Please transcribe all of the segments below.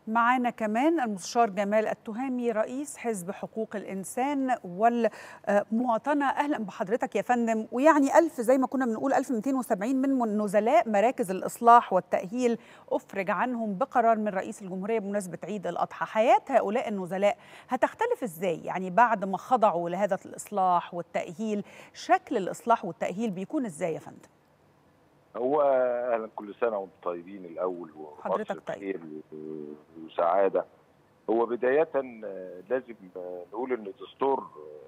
معانا كمان المستشار جمال التهامي رئيس حزب حقوق الإنسان والمواطنة أهلا بحضرتك يا فندم ويعني ألف زي ما كنا بنقول 1270 من نزلاء مراكز الإصلاح والتأهيل أفرج عنهم بقرار من رئيس الجمهورية بمناسبة عيد الأضحى حياة هؤلاء النزلاء هتختلف إزاي يعني بعد ما خضعوا لهذا الإصلاح والتأهيل شكل الإصلاح والتأهيل بيكون إزاي يا فندم هو اهلا كل سنه وانتم طيبين الاول حضرتك طيب خير وسعاده هو بدايه لازم نقول ان دستور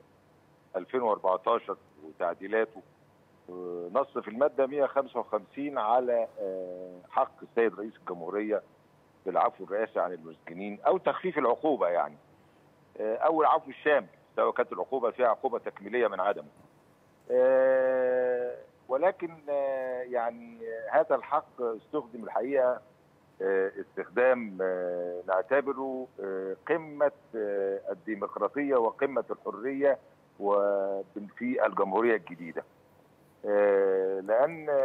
2014 وتعديلاته نص في الماده 155 على حق السيد رئيس الجمهوريه بالعفو الرئاسي عن المسجونين او تخفيف العقوبه يعني او العفو الشامل سواء كانت العقوبه فيها عقوبه تكميليه من عدمه ولكن يعني هذا الحق استخدم الحقيقه استخدام نعتبره قمه الديمقراطيه وقمه الحريه في الجمهوريه الجديده. لان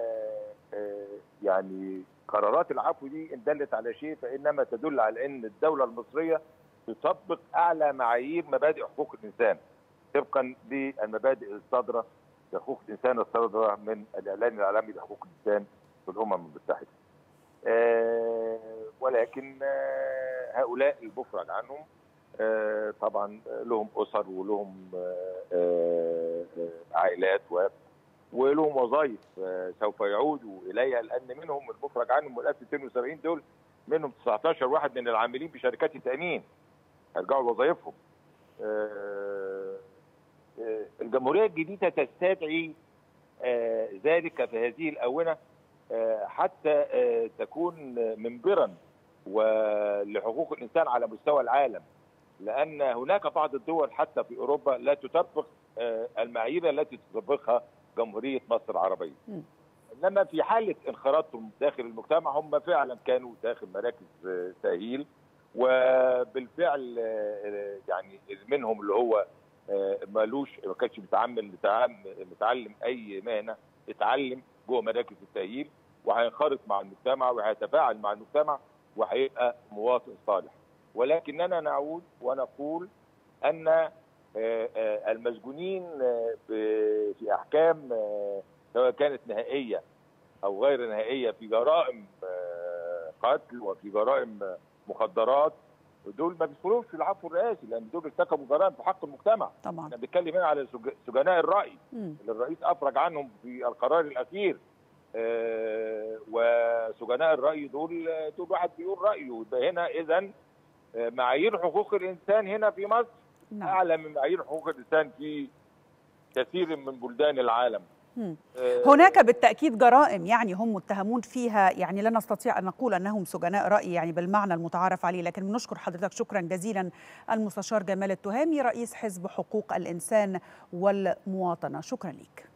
يعني قرارات العفو دي ان دلت على شيء فانما تدل على ان الدوله المصريه تطبق اعلى معايير مبادئ حقوق الانسان طبقا للمبادئ الصادره لحقوق الانسان الصادره من الاعلان العالمي لحقوق الانسان في الامم المتحده. أه ولكن أه هؤلاء المفرج عنهم أه طبعا لهم اسر ولهم عائلات ولهم وظائف سوف يعودوا اليها لان منهم المفرج عنهم من 1270 دول منهم 19 واحد من العاملين بشركات التامين هيرجعوا لوظائفهم. الجمهوريه الجديده تستدعي آه ذلك في هذه الاونه آه حتى آه تكون منبرا لحقوق الانسان على مستوى العالم لان هناك بعض الدول حتى في اوروبا لا تطبق المعايير التي تطبقها جمهوريه مصر العربيه. انما في حاله انخراطهم داخل المجتمع هم فعلا كانوا داخل مراكز تاهيل وبالفعل يعني منهم اللي هو مالوش ما كانش متعمل متعلم اي مهنه اتعلم جوه مراكز التاهيل وهينخرط مع المجتمع وهيتفاعل مع المجتمع وهيبقى مواطن صالح ولكننا نعود ونقول ان المسجونين في احكام سواء كانت نهائيه او غير نهائيه في جرائم قتل وفي جرائم مخدرات دول ما بيدخلوش في العفو الرئاسي لان دول ارتكبوا جرائم في حق المجتمع طبعا احنا بنتكلم هنا على سجناء الراي مم. اللي الرئيس افرج عنهم في القرار الاخير آه وسجناء الراي دول دول واحد بيقول رايه يبقى هنا اذا معايير حقوق الانسان هنا في مصر نعم. اعلى من معايير حقوق الانسان في كثير من بلدان العالم هناك بالتأكيد جرائم يعني هم متهمون فيها يعني لا نستطيع أن نقول أنهم سجناء رأي يعني بالمعنى المتعارف عليه لكن بنشكر حضرتك شكرا جزيلا المستشار جمال التهامي رئيس حزب حقوق الإنسان والمواطنة شكرا لك